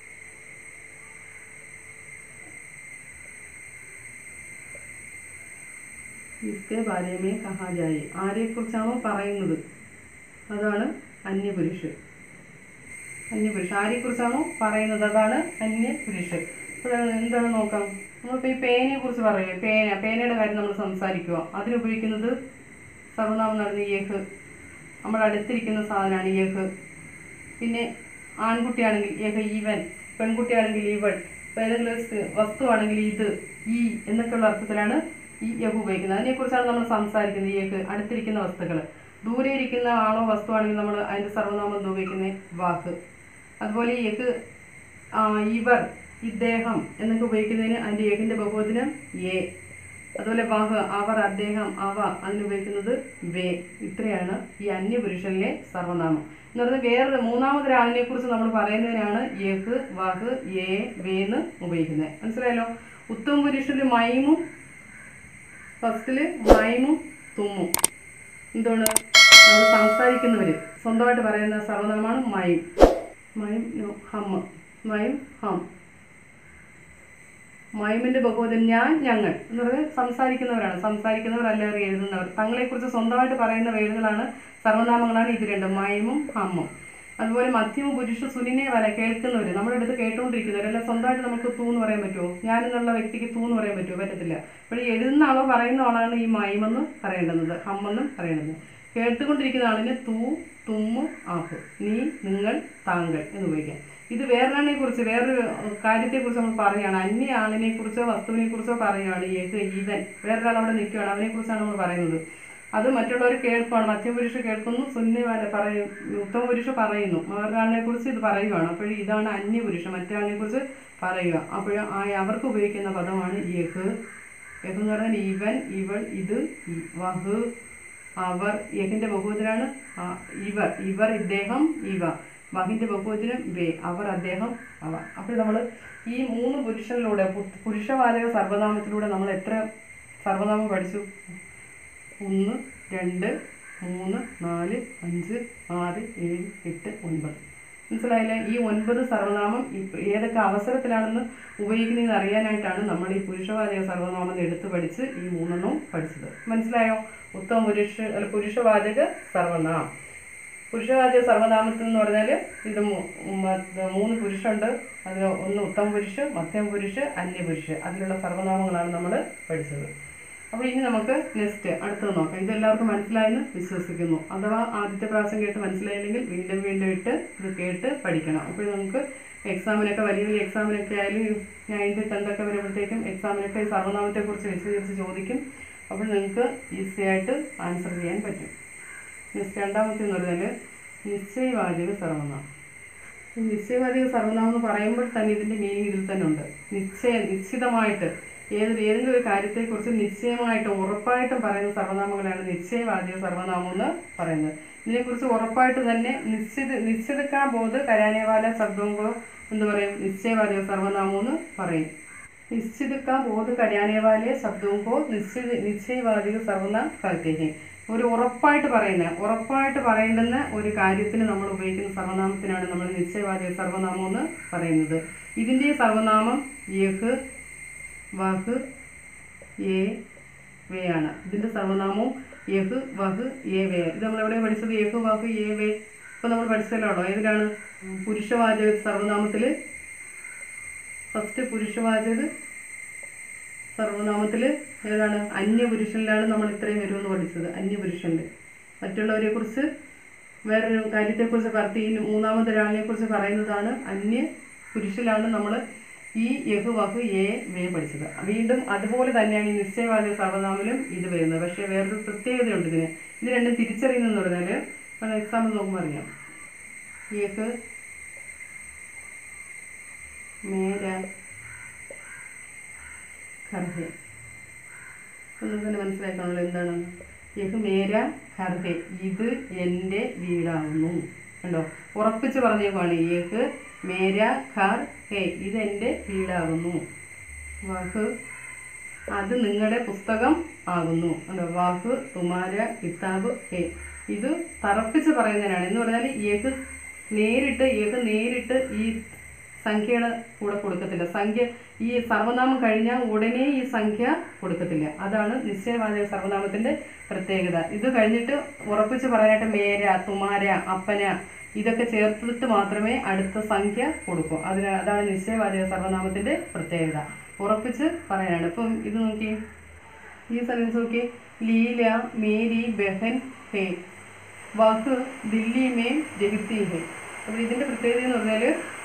ഇസ്കെ ബാരേമേ കഹാജായി ആരെക്കുറിച്ചാണോ പറയുന്നത് അതാണ് അന്യപുരുഷ് അന്യപുരുഷ ആരെക്കുറിച്ചാണോ പറയുന്നത് അതാണ് അന്യപുരുഷ് ഇപ്പോൾ എന്താണ് നോക്കാം നമ്മളിപ്പോൾ ഈ പേനയെ കുറിച്ച് പറയുക പേന പേനയുടെ കാര്യം നമ്മൾ സംസാരിക്കുക അതിനുപയോഗിക്കുന്നത് സർവനാമം നടന്ന യഹ് നമ്മുടെ അടുത്തിരിക്കുന്ന സാധനമാണ് യഹ് പിന്നെ ആൺകുട്ടിയാണെങ്കിൽ യഹ് ഈവൻ പെൺകുട്ടിയാണെങ്കിൽ ഇവൾ ഇപ്പം ഏതെങ്കിലും ഒരു സ് വസ്തുവാണെങ്കിൽ ഇത് ഈ എന്നൊക്കെയുള്ള അർത്ഥത്തിലാണ് ഈ യഹ് ഉപയോഗിക്കുന്നത് അതിനെക്കുറിച്ചാണ് നമ്മൾ സംസാരിക്കുന്നത് ഈ യഹ് അടുത്തിരിക്കുന്ന വസ്തുക്കൾ ദൂരെ ഇരിക്കുന്ന ആളോ വസ്തുവാണെങ്കിൽ നമ്മൾ അതിൻ്റെ സർവനാമം എന്താ ഉപയോഗിക്കുന്നത് വാക്ക് അതുപോലെ ഈ യഹ് ആ, ഇവർ ഇദ്ദേഹം എന്നൊക്കെ ഉപയോഗിക്കുന്നതിന് അതിൻ്റെ യഹിൻ്റെ ബഹുവചനം എ അതുപോലെ വാഹ് അവർ അദ്ദേഹം അവ അതിനുപയോഗിക്കുന്നത് വേ ഇത്രയാണ് ഈ അന്യപുരുഷനിലെ സർവനാമം എന്ന് പറഞ്ഞാൽ വേറൊരു മൂന്നാമതൊരാളിനെ കുറിച്ച് നമ്മൾ പറയുന്നതിനാണ് യഹ് വാഹ് ഏ വേ എന്ന് ഉപയോഗിക്കുന്നത് മനസ്സിലായല്ലോ ഉത്തമ പുരുഷനിൽ മൈമും ഫസ്റ്റില് മൈമും തുമ്മും എന്താണ് നമ്മൾ സംസാരിക്കുന്നവര് സ്വന്തമായിട്ട് പറയുന്ന സർവനാമമാണ് മൈം മൈം നോ, ഹമ്മ് മൈം ഹം മൈമിന്റെ ബഹുവചനം ഞാൻ ഞങ്ങൾ എന്ന് പറഞ്ഞാൽ സംസാരിക്കുന്നവരാണ് സംസാരിക്കുന്നവർ അല്ലാതെ എഴുതുന്നവർ തങ്ങളെക്കുറിച്ച് സ്വന്തമായിട്ട് പറയുന്ന പേരുകളാണ് സർവനാമങ്ങളാണ് ഇത് രണ്ടും മൈമും ഹമ്മും അതുപോലെ മധ്യമ പുരുഷ സുനിനെ വല കേൾക്കുന്നവർ നമ്മുടെ അടുത്ത് കേട്ടുകൊണ്ടിരിക്കുന്നവർ അല്ല സ്വന്തമായിട്ട് നമുക്ക് തൂ എന്ന് പറയാൻ പറ്റുമോ ഞാൻ എന്നുള്ള വ്യക്തിക്ക് തൂ എന്ന് പറയാൻ പറ്റുമോ പറ്റത്തില്ല അപ്പോൾ ഈ എഴുതുന്ന ആളോ പറയുന്ന ആളാണ് ഈ മൈമെന്ന് പറയേണ്ടുന്നത് ഹമ്മെന്നും പറയേണ്ടത് കേട്ടുകൊണ്ടിരിക്കുന്ന ആളിന് തൂ തുമ്മു ആഹു നീ നിങ്ങൾ താങ്കൾ എന്ന് ഉപയോഗിക്കാം ഇത് വേറൊരാളിനെ കുറിച്ച് വേറൊരു കാര്യത്തെ കുറിച്ച് നമ്മൾ പറയുകയാണ് അന്യ ആളിനെ കുറിച്ചോ വസ്തുവിനെ കുറിച്ചോ പറയുകയാണ് ഏത് ഈവൻ വേറൊരാൾ അവിടെ നിൽക്കുകയാണ് അവനെ കുറിച്ചാണ് നമ്മൾ പറയുന്നത് അത് മറ്റുള്ളവർ കേൾക്കുകയാണ് മധ്യപുരുഷ കേൾക്കുന്നു ശൂന്യവാല പറയും ഉത്തമ പുരുഷ പറയുന്നു വേറൊരാളിനെ കുറിച്ച് ഇത് പറയുകയാണ് അപ്പോൾ ഇതാണ് അന്യപുരുഷ മറ്റൊരാളിനെ കുറിച്ച് പറയുക അപ്പോൾ ആ അവർക്ക് ഉപയോഗിക്കുന്ന പദമാണ് യഹ് യഹ് എന്ന് പറഞ്ഞാൽ ഇവൻ ഇവൾ ഇത് ഇ- വഹ് അവർ യഹിന്റെ ബഹുവചനാണ് ആ, ഇവർ ഇവർ ഇദ്ദേഹം ഇവ വഹിന്റെ ബഹുവചനം വേ അവർ അദ്ദേഹം അവ അപ്പോൾ നമ്മൾ ഈ മൂന്ന് പുരുഷനിലൂടെ പു- പുരുഷവാചക സർവനാമത്തിലൂടെ നമ്മൾ എത്ര സർവനാമം പഠിച്ചു ഒന്ന് രണ്ട് മൂന്ന് നാല് അഞ്ച് ആറ് ഏഴ് എട്ട് ഒൻപത് മനസ്സിലായില്ലേ ഈ ഒൻപത് സർവനാമം ഇപ്പ- ഏതൊക്കെ അവസരത്തിലാണെന്ന് ഉപയോഗിക്കുന്നതെന്ന് അറിയാനായിട്ടാണ് നമ്മൾ ഈ പുരുഷവാചക സർവനാമം എടുത്ത് പഠിച്ച് ഈ മൂന്നെണ്ണവും പഠിച്ചത് മനസ്സിലായോ ഉത്തമ പുരുഷ അല്ല പുരുഷവാചക സർവനാമം പുരുഷവാചക സർവനാമത്തിൽ എന്ന് പറഞ്ഞാൽ ഇത് മൂ- മ- മൂന്ന് പുരുഷുണ്ട് അതിൽ ഒന്ന് ഉത്തമ പുരുഷ് മധ്യമ പുരുഷ് അന്യപുരുഷ് അതിലുള്ള സർവനാമങ്ങളാണ് നമ്മൾ പഠിച്ചത് അപ്പോൾ ഇനി നമുക്ക് നെക്സ്റ്റ് അടുത്തത് നോക്കാം ഇത് എല്ലാവർക്കും മനസ്സിലായെന്ന് വിശ്വസിക്കുന്നു അഥവാ ആദ്യത്തെ പ്രാവശ്യം കേട്ട് മനസ്സിലായില്ലെങ്കിൽ വീണ്ടും വീണ്ടും ഇട്ട് ഇത് കേട്ട് പഠിക്കണം അപ്പോൾ നമുക്ക് എക്സാമിനൊക്കെ വലിയ വലിയ എക്സാമിനൊക്കെ ആയാലും നയൻത്ത് ടെൻത്തൊക്കെ വരുമ്പോഴത്തേക്കും എക്സാമിനൊക്കെ ഈ സർവനാമത്തെക്കുറിച്ച് വിശദീകരിച്ച് ചോദിക്കും അപ്പോൾ നിങ്ങൾക്ക് ഈസി ആയിട്ട് ആൻസർ ചെയ്യാൻ പറ്റും നെക്സ്റ്റ് രണ്ടാമത്തെ എന്ന് പറഞ്ഞാൽ നിശ്ചയവാചക സർവനാമം ഈ നിശ്ചയവാചക സർവനാമം എന്ന് പറയുമ്പോൾ തന്നെ ഇതിൻ്റെ മീനിങ് ഇതിൽ തന്നെ ഉണ്ട് നിശ്ചയം നിശ്ചിതമായിട്ട് ഏത് ഏതെങ്കിലും ഒരു കാര്യത്തെക്കുറിച്ച് നിശ്ചയമായിട്ട് ഉറപ്പായിട്ടും പറയുന്ന സർവനാമങ്ങളാണ് നിശ്ചയവാചക സർവനാമം എന്ന് പറയുന്നത് ഇതിനെക്കുറിച്ച് ഉറപ്പായിട്ട് തന്നെ നിശ്ചിത നിശ്ചിതക്കാ ബോധ കരാനേവാല ശബ്ദങ്ങളോ എന്ന് പറയും നിശ്ചയവാചക സർവനാമം എന്ന് പറയും നിശ്ചിതക്കാ ബോധ കരാനേവാലെ ശബ്ദവും നിശ്ചിത നിശ്ചയവാചക സർവനാം കൽത്തേഹി ഒരു ഉറപ്പായിട്ട് പറയുന്ന ഉറപ്പായിട്ട് പറയേണ്ടുന്ന ഒരു കാര്യത്തിന് നമ്മൾ ഉപയോഗിക്കുന്ന സർവനാമത്തിനാണ് നമ്മൾ നിശ്ചയവാചക സർവനാമം എന്ന് പറയുന്നത് ഇതിൻ്റെ സർവനാമം യഹ് വഹ് ഏ വേയാണ് ഇതിൻ്റെ സർവനാമവും യഹ് വഹ് ഏ വേ ഇത് നമ്മൾ എവിടെ പഠിച്ചത് യഹ് വഹ് ഏ വേ ഇപ്പം നമ്മൾ പഠിച്ചല്ലോ ഏതിലാണ് പുരുഷവാചക സർവനാമത്തിൽ ഫസ്റ്റ് പുരുഷവാചക സർവനാമത്തിൽ ഏതാണ് അന്യപുരുഷനിലാണ് നമ്മൾ ഇത്രയും വരുമെന്ന് പഠിച്ചത് അന്യപുരുഷനിൽ മറ്റുള്ളവരെ കുറിച്ച് വേറൊരു കാര്യത്തെക്കുറിച്ച് പറത്തി ഈ മൂന്നാമത്തെ ഒരാളിനെ കുറിച്ച് പറയുന്നതാണ് അന്യ പുരുഷനിലാണ് നമ്മൾ ഈ യഹ് വഹ് ഏ വേ പഠിച്ചത് വീണ്ടും അതുപോലെ തന്നെയാണ് ഈ നിശ്ചയവാചക സർവനാമിലും ഇത് വരുന്നത് പക്ഷേ വേറൊരു പ്രത്യേകതയുണ്ട് ഇതിന് ഇത് രണ്ടും തിരിച്ചറിയുന്നതെന്ന് പറഞ്ഞാൽ എക്സാമ്പിൾ നോക്കുമ്പോൾ അറിയാം യഹ് മേര ഖർഹെ ഒന്നും തന്നെ മനസ്സിലാക്കാണല്ലോ എന്താണെന്ന് യഹ് മേര ഖർഹെ ഇത് എൻ്റെ വീടാകുന്നു കണ്ടോ ഉറപ്പിച്ച് പറഞ്ഞേക്കുവാണ് യഹ് മേര ഖർ ഹേ ഇത് എൻ്റെ വീടാകുന്നു വഹ് അത് നിങ്ങളുടെ പുസ്തകം ആകുന്നു കണ്ടോ വാഹ് തുമാര കിതാബ് ഹേ ഇത് തറപ്പിച്ച് പറയുന്നതിനാണ് എന്ന് പറഞ്ഞാൽ യഹ് നേരിട്ട് യഹ് നേരിട്ട് ഈ സംഖ്യയുടെ കൂടെ കൊടുക്കത്തില്ല സംഖ്യ ഈ സർവനാമം കഴിഞ്ഞാൽ ഉടനെ ഈ സംഖ്യ കൊടുക്കത്തില്ല അതാണ് നിശ്ചയവാചക സർവനാമത്തിന്റെ പ്രത്യേകത ഇത് കഴിഞ്ഞിട്ട് ഉറപ്പിച്ച് പറയാനായിട്ട് മേര തുമാര അപ്പന ഇതൊക്കെ ചേർത്തിട്ട് മാത്രമേ അടുത്ത സംഖ്യ കൊടുക്കൂ അതിന് അതാണ് നിശ്ചയവാചക സർവനാമത്തിന്റെ പ്രത്യേകത ഉറപ്പിച്ച് പറയാനാണ് ഇപ്പം ഇത് നോക്കി ഈ സെൻറ്റൻസ് നോക്കി ലീല മേരി ബഹൻ ഹേ വഹ് ദില്ലി മേ രഹിത്തി ഹേ അപ്പോൾ ഇതിൻ്റെ പ്രത്യേകത എന്ന് പറഞ്ഞാൽ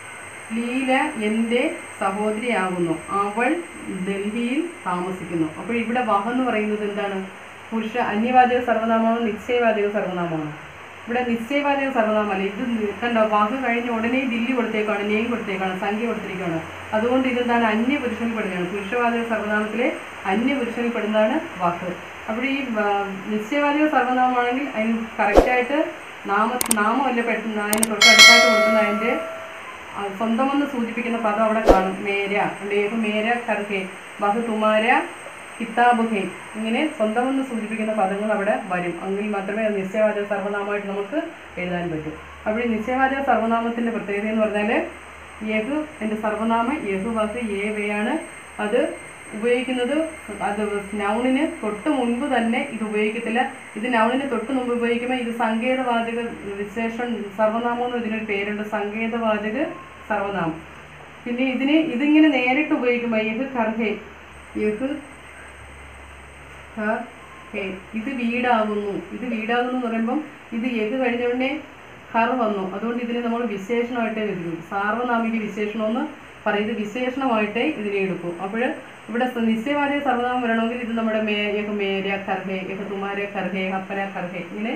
ലീല എൻ്റെ സഹോദരിയാകുന്നു അവൾ ഡൽഹിയിൽ താമസിക്കുന്നു അപ്പോൾ ഇവിടെ വഹ എന്ന് പറയുന്നത് എന്താണ് പുരുഷ അന്യവാചക സർവനാമമാണോ നിശ്ചയവാചക സർവനാമമാണോ ഇവിടെ നിശ്ചയവാചക സർവനാമല്ല ഇത് നി- കണ്ടോ വാക്ക് കഴിഞ്ഞ് ഉടനെ ദില്ലി കൊടുത്തേക്കാണ് നെയിം കൊടുത്തേക്കാണ് സംഖ്യ കൊടുത്തിരിക്കുകയാണ് അതുകൊണ്ട് ഇതെന്താണ് അന്യപുരുഷനിൽ പെടുന്നതാണ് പുരുഷവാചക സർവനാമത്തിലെ അന്യപുരുഷനിൽ പെടുന്നതാണ് വാക്ക് അപ്പോൾ ഈ ആ, നിശ്ചയവാചക സർവനാമമാണെങ്കിൽ അതിന് കറക്റ്റായിട്ട് നാമ നാമമല്ല പെട്ടെന്ന് അതിന് തൊട്ടടുത്തായിട്ട് കൊടുക്കുന്ന അതിൻ്റെ ആ, സ്വന്തമെന്ന് സൂചിപ്പിക്കുന്ന പദം അവിടെ കാണും മേര ലേഹ് മേര കർഹെ ബഹ് തുമാര കിതാബ് ഹേ ഇങ്ങനെ സ്വന്തമെന്ന് സൂചിപ്പിക്കുന്ന പദങ്ങൾ അവിടെ വരും എങ്കിൽ മാത്രമേ അത് നിശ്ചയവാചക സർവനാമമായിട്ട് നമുക്ക് എഴുതാൻ പറ്റൂ അപ്പോൾ ഈ നിശ്ചയവാചക സർവനാമത്തിൻ്റെ പ്രത്യേകത എന്ന് പറഞ്ഞാൽ യഹ് എൻ്റെ സർവനാമം യഹ് വഹ് ഏ വയാണ് അത് ഉപയോഗിക്കുന്നത് അത് നൗണിന് തൊട്ട് മുൻപ് തന്നെ ഇത് ഉപയോഗിക്കത്തില്ല ഇത് നൗണിന് തൊട്ട് മുമ്പ് ഉപയോഗിക്കുമ്പോൾ ഇത് സങ്കേതവാചക വിശേഷം സർവനാമം എന്ന് ഇതിനൊരു പേരുണ്ട് സങ്കേതവാചക സർവനാമം പിന്നെ ഇതിന് ഇതിങ്ങനെ നേരിട്ട് ഉപയോഗിക്കുമ്പോൾ യഹ് കർഹെ യഹ് ഖ ഹേ ഇത് വീടാകുന്നു ഇത് വീടാകുന്നു എന്ന് പറയുമ്പം ഇത് യഗ് കഴിഞ്ഞ ഉടനെ ഹർ വന്നു അതുകൊണ്ട് ഇതിനെ നമ്മൾ വിശേഷണമായിട്ടേ എടുക്കും സാർവനാമിക വിശേഷണം എന്ന് പറയും ഇത് വിശേഷണമായിട്ടേ ഇതിനെ എടുക്കൂ അപ്പോൾ ഇവിടെ സ- നിശ്ചയവാചക സർവനാമം വരണമെങ്കിൽ ഇത് നമ്മുടെ മേ യഹ് മേര കർഹേ യഹ് തുമാരെ കർഹേ ഹപ്പന കർഹേ ഇങ്ങനെ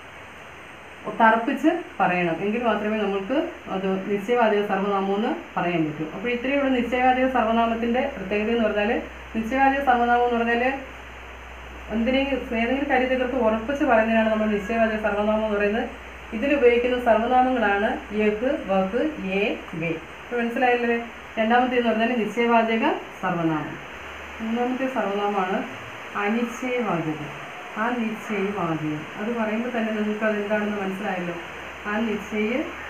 തറപ്പിച്ച് പറയണം എങ്കിൽ മാത്രമേ നമുക്ക് അത് നിശ്ചയവാചക സർവനാമം എന്ന് പറയാൻ പറ്റൂ അപ്പോൾ ഇത്രയുള്ള നിശ്ചയവാചക സർവനാമത്തിന്റെ പ്രത്യേകത എന്ന് പറഞ്ഞാൽ നിശ്ചയവാചക സർവനാമം എന്ന് പറഞ്ഞാൽ എന്തിനെങ്കിലും ഏതെങ്കിലും കാര്യത്തെക്കുറിച്ച് ഉറപ്പിച്ച് പറയുന്നതിനാണ് നമ്മൾ നിശ്ചയവാചക സർവനാമം എന്ന് പറയുന്നത് ഇതിൽ ഉപയോഗിക്കുന്ന സർവനാമങ്ങളാണ് യഹ് വഹ് യേ വേ ഇപ്പോൾ മനസ്സിലായില്ലേ രണ്ടാമത്തെ എന്ന് പറഞ്ഞാൽ നിശ്ചയവാചക സർവനാമം മൂന്നാമത്തെ സർവനാമമാണ് അനിശ്ചയവാചകം ആ നിശ്ചയവാചകം അത് പറയുമ്പോൾ തന്നെ നിങ്ങൾക്ക് അത് എന്താണെന്ന് മനസ്സിലായല്ലോ ആ നിശ്ചയ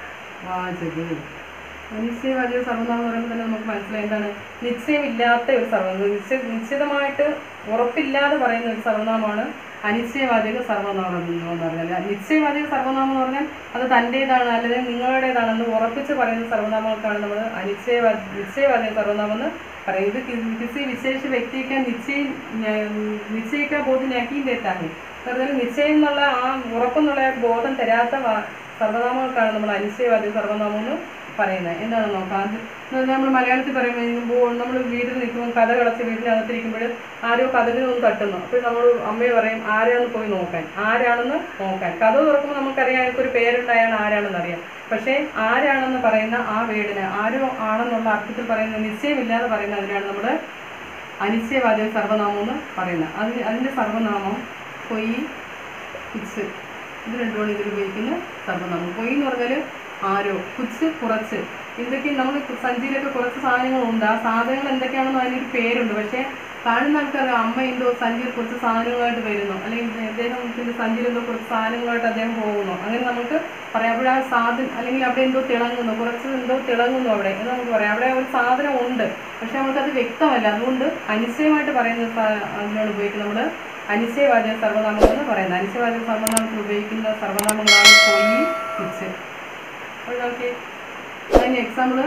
വാചകം നിശ്ചയവാചക സർവനാമം എന്ന് പറയുമ്പോൾ തന്നെ നമുക്ക് മനസ്സിലായി എന്താണ് നിശ്ചയമില്ലാത്ത ഒരു സർവനാമം നിശ്ചയ നിശ്ചിതമായിട്ട് ഉറപ്പില്ലാതെ പറയുന്ന ഒരു സർവനാമമാണ് അനിശ്ചയവാചക സർവനാമം എന്ന് പറഞ്ഞാൽ നിശ്ചയവാചക സർവനാമം എന്ന് പറഞ്ഞാൽ അത് തൻ്റേതാണ് അല്ലെങ്കിൽ നിങ്ങളുടേതാണെന്ന് ഉറപ്പിച്ച് പറയുന്ന സർവനാമങ്ങൾക്കാണ് നമ്മൾ അനിശ്ചയവാ നിശ്ചയവാചക സർവനാമം എന്ന് പറയും ഇത് കി- കിസി വിശേഷ വ്യക്തിക്ക് നിശ്ചയം നിശ്ചയിക്കാൻ ബോധം ഞാക്കി തെറ്റാണ് പറഞ്ഞാൽ നിശ്ചയം എന്നുള്ള ആ ഉറപ്പെന്നുള്ള ആ ബോധം തരാത്ത വാ- സർവനാമങ്ങൾക്കാണ് നമ്മൾ അനിശ്ചയവാചക സർവനാമം എന്ന് പറയുന്നത് എന്താണ് നോക്കാം അത് എന്ന് പറഞ്ഞാൽ നമ്മൾ മലയാളത്തിൽ പറയുമ്പോൾ നമ്മൾ വീട്ടിൽ നിൽക്കുമ്പോൾ കഥ കളച്ച് വീട്ടിനകത്തിരിക്കുമ്പോൾ ആരോ കഥകിനൊന്ന് തട്ടുന്നു അപ്പോൾ നമ്മൾ അമ്മയെ പറയും ആരാണെന്ന് പോയി നോക്കാൻ ആരാണെന്ന് നോക്കാൻ കഥ തുറക്കുമ്പോൾ നമുക്കറിയാം അയാൾക്കൊരു പേരുണ്ട് അയാൾ ആരാണെന്ന് അറിയാം പക്ഷേ ആരാണെന്ന് പറയുന്ന ആ വീടിന് ആരോ ആണെന്നുള്ള അർത്ഥത്തിൽ പറയുന്ന നിശ്ചയമില്ലാതെ പറയുന്ന അതിനാണ് നമ്മൾ അനിശ്ചയവാചക സർവനാമം എന്ന് പറയുന്നത് അതിന് അതിൻ്റെ സർവനാമം കൊയ് കുച്ച് ഇത് രണ്ടുമാണ് ഇതിൽ ഉപയോഗിക്കുന്ന സർവനാമം കൊയ് എന്ന് പറഞ്ഞാൽ ആരോ കുച്ച് കുറച്ച് എന്തൊക്കെ നമ്മൾ സഞ്ചിയിലൊക്കെ കുറച്ച് സാധനങ്ങളുണ്ട് ആ സാധനങ്ങൾ എന്തൊക്കെയാണെന്ന് അതിനൊരു പേരുണ്ട് പക്ഷേ കാണുന്ന ആൾക്കാർ അമ്മ എന്തോ സഞ്ചിയിൽ കുറച്ച് സാധനങ്ങളായിട്ട് വരുന്നു അല്ലെങ്കിൽ അദ്ദേഹത്തിന്റെ സഞ്ചിയിൽ എന്തോ കുറച്ച് സാധനങ്ങളായിട്ട് അദ്ദേഹം പോകുന്നു അങ്ങനെ നമുക്ക് പറയാം അവിടെ ആ സാധനം അല്ലെങ്കിൽ അവിടെ എന്തോ തിളങ്ങുന്നു കുറച്ച് എന്തോ തിളങ്ങുന്നു അവിടെ എന്ന് നമുക്ക് പറയാം അവിടെ ഒരു സാധനം ഉണ്ട് പക്ഷെ നമുക്കത് വ്യക്തമല്ല അതുകൊണ്ട് അനിശ്ചയമായിട്ട് പറയുന്ന സ- അതിനാണ് ഉപയോഗിക്കുന്നത് നമ്മൾ അനിശ്ചയവാചക സർവനാമങ്ങൾ എന്ന് പറയുന്നത് അനിശ്ചയവാചക സർവനാമത്തിൽ ഉപയോഗിക്കുന്ന സർവനാമങ്ങളാണ് കൊയ്യ് കുച്ച് അപ്പോൾ നോക്കി അതിന് എക്സാമ്പിള്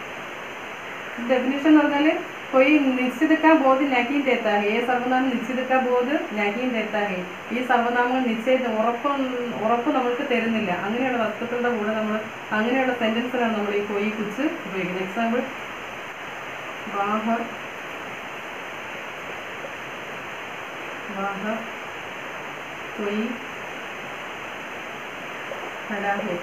डेफिनेशन എന്ന് പറഞ്ഞാൽ कोई निश्चित का बोध नहीं देता है ये സർവനാമം നിശ്ചിത का बोध नहीं देता है ഈ സർവനാമങ്ങൾ നിശ്ചയ ഉറപ്പ് ഉറപ്പ് നമ്മൾക്ക് തരുന്നില്ല അങ്ങനെയുള്ള വസ്തുക്കളുടെ കൂടെ നമ്മൾ അങ്ങനെയുള്ള സെന്റൻസിലാണ് നമ്മൾ ഈ കൊയ് കുച്ച് ഉപയോഗിക്കുന്നത് എക്സാമ്പിൾ ബാഹർ ബാഹർ കൊയ് खड़ा है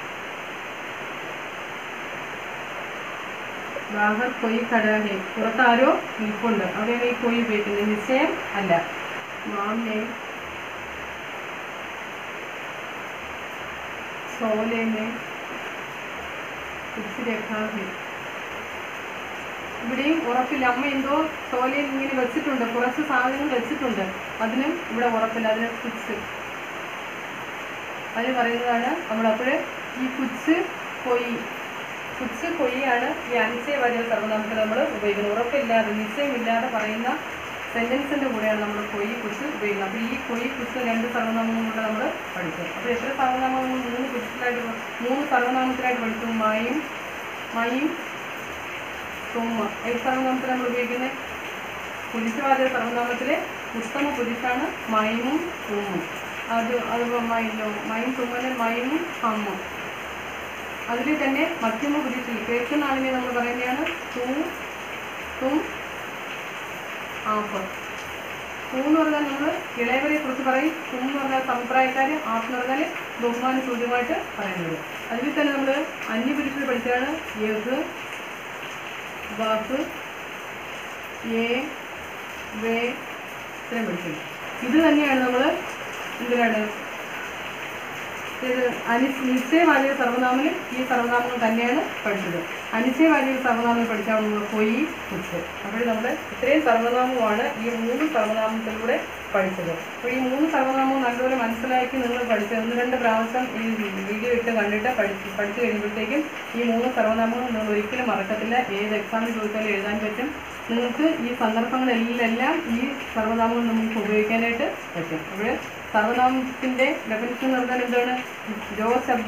ബാഹർ കൊയ് ഖടാഹെ പുറത്ത് ആരോ നിൽപ്പുണ്ട് അവിടെയാണ് ഈ കൊയ് ഉപയോഗിക്കുന്നത് നിശ്ചയം അല്ല മാമെ സോലേമെ കുറിച്ച് രേഖാഹെ ഇവിടെയും ഉറപ്പില്ല അമ്മ എന്തോ സോലയിൽ ഇങ്ങനെ വെച്ചിട്ടുണ്ട് കുറച്ച് സാധനങ്ങൾ വെച്ചിട്ടുണ്ട് അതിനും ഇവിടെ ഉറപ്പില്ല അതിന് കുച്ച് അതിന് പറയുന്നതാണ് നമ്മളപ്പോൾ ഈ കുച്ച് കൊയ് കുച്ച് കൊയ്യാണ് ഈ അനിശ്ചയവാചക സർവനാമത്തിൽ നമ്മൾ ഉപയോഗിക്കുന്നത് ഉറപ്പില്ലാതെ നിശ്ചയമില്ലാതെ പറയുന്ന സെന്റൻസിന്റെ കൂടെയാണ് നമ്മൾ കൊയ് കുച്ച് ഉപയോഗിക്കുന്നത് അപ്പോൾ ഈ കൊയ് കുച്ച് രണ്ട് സർവനാമങ്ങളും കൂടെ നമ്മൾ പഠിച്ചു അപ്പോൾ എത്ര സർവനാമങ്ങൾ മൂന്ന് കുച്ചിലായിട്ട് പ- മൂന്ന് സർവനാമത്തിലായിട്ട് പഠിച്ചു മായും മയും തുമ്മ ഏത് സർവനാമത്തിൽ നമ്മൾ ഉപയോഗിക്കുന്നത് പുരുഷവാചക സർവനാമത്തിലെ ഉത്തമ പുരുഷാണ് മയമും തുമ്മും അത് അത് മയിലോ മയും തുമ്മല് മയമും അമ്മും അതിൽ തന്നെ മധ്യമ പുരുഷൻ കേൾക്കുന്ന ആളിനെ നമ്മൾ പറയുന്നതാണ് തൂ തും ആപ്പ് തൂ എന്ന് പറഞ്ഞാൽ നമ്മൾ ഇളയവരെ കുറിച്ച് പറയും തും എന്ന് പറഞ്ഞാൽ സമ്പ്രായക്കാർ ആപ്പ് എന്ന് പറഞ്ഞാൽ ബഹുമാന സൂചകമായിട്ട് പറയുന്നത് അതിൽ തന്നെ നമ്മൾ അന്യപുരുഷനെ പഠിച്ചതാണ് യഹ് വാക്ക് ഏ വേ ഇത്രയും പഠിച്ചത് ഇത് തന്നെയാണ് നമ്മൾ എന്തിനാണ് ഇത് അനി നിശ്ചയവാചക സർവനാമിൽ ഈ സർവനാമങ്ങൾ തന്നെയാണ് പഠിച്ചത് അനിശ്ചയവാചക സർവനാമം പഠിച്ചാൽ നമ്മൾ കൊയ് കുച്ച് അപ്പോൾ നമ്മൾ ഇത്രയും സർവനാമമാണ് ഈ മൂന്ന് സർവനാമത്തിലൂടെ പഠിച്ചത് അപ്പോൾ ഈ മൂന്ന് സർവനാമവും നല്ലപോലെ മനസ്സിലാക്കി നിങ്ങൾ പഠിച്ച് ഒന്ന് രണ്ട് പ്രാവശ്യം ഈ വീഡിയോ ഇട്ട് കണ്ടിട്ട് പഠിച്ച് പഠിച്ചു കഴിയുമ്പോഴത്തേക്കും ഈ മൂന്ന് സർവനാമങ്ങൾ നിങ്ങൾ ഒരിക്കലും മറക്കത്തില്ല ഏത് എക്സാമിൽ ചോദിച്ചാലും എഴുതാൻ പറ്റും നിങ്ങൾക്ക് ഈ സന്ദർഭങ്ങളിലെല്ലാം ഈ സർവനാമങ്ങൾ നമുക്ക് ഉപയോഗിക്കാനായിട്ട് പറ്റും അപ്പോൾ സർവനാമത്തിൻ്റെ ഡെഫിനിഷൻ എന്ന് പറഞ്ഞാൽ എന്താണ് ജോ ശബ്ദ്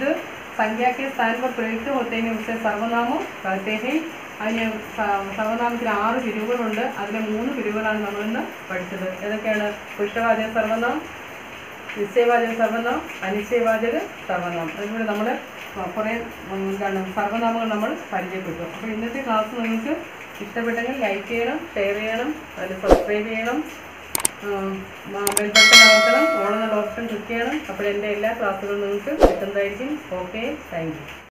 संज्ञा के स्थान पर प्रयुक्त होते हैं उसे സർവനാമം कहते हैं അതിന് സ- സർവനാമത്തിന് ആറ് പിരിവുകളുണ്ട് അതിലെ മൂന്ന് പിരിവുകളാണ് നമ്മളിന്ന് പഠിച്ചത് ഏതൊക്കെയാണ് പുരുഷവാചക സർവനാം നിശ്ചയവാചക സർവനാം അനിശ്ചയവാചക സർവനാം അതിലൂടെ നമ്മൾ കുറേ ഉം, എന്താണ് സർവനാമങ്ങൾ നമ്മൾ പരിചയപ്പെട്ടു അപ്പോൾ ഇന്നത്തെ ക്ലാസ് നിങ്ങൾക്ക് ഇഷ്ടപ്പെട്ടെങ്കിൽ ലൈക്ക് ചെയ്യണം ഷെയർ ചെയ്യണം അതിൽ സബ്സ്ക്രൈബ് ചെയ്യണം ബെൽ ബട്ടൺ അമർത്തണം ഓൺ എന്നുള്ള ഓപ്ഷൻ ക്ലിക്ക് ചെയ്യണം അപ്പോൾ എൻ്റെ എല്ലാ ക്ലാസ്സുകളും നിങ്ങൾക്ക് കിട്ടുന്നതായിരിക്കും ഓക്കെ താങ്ക് യു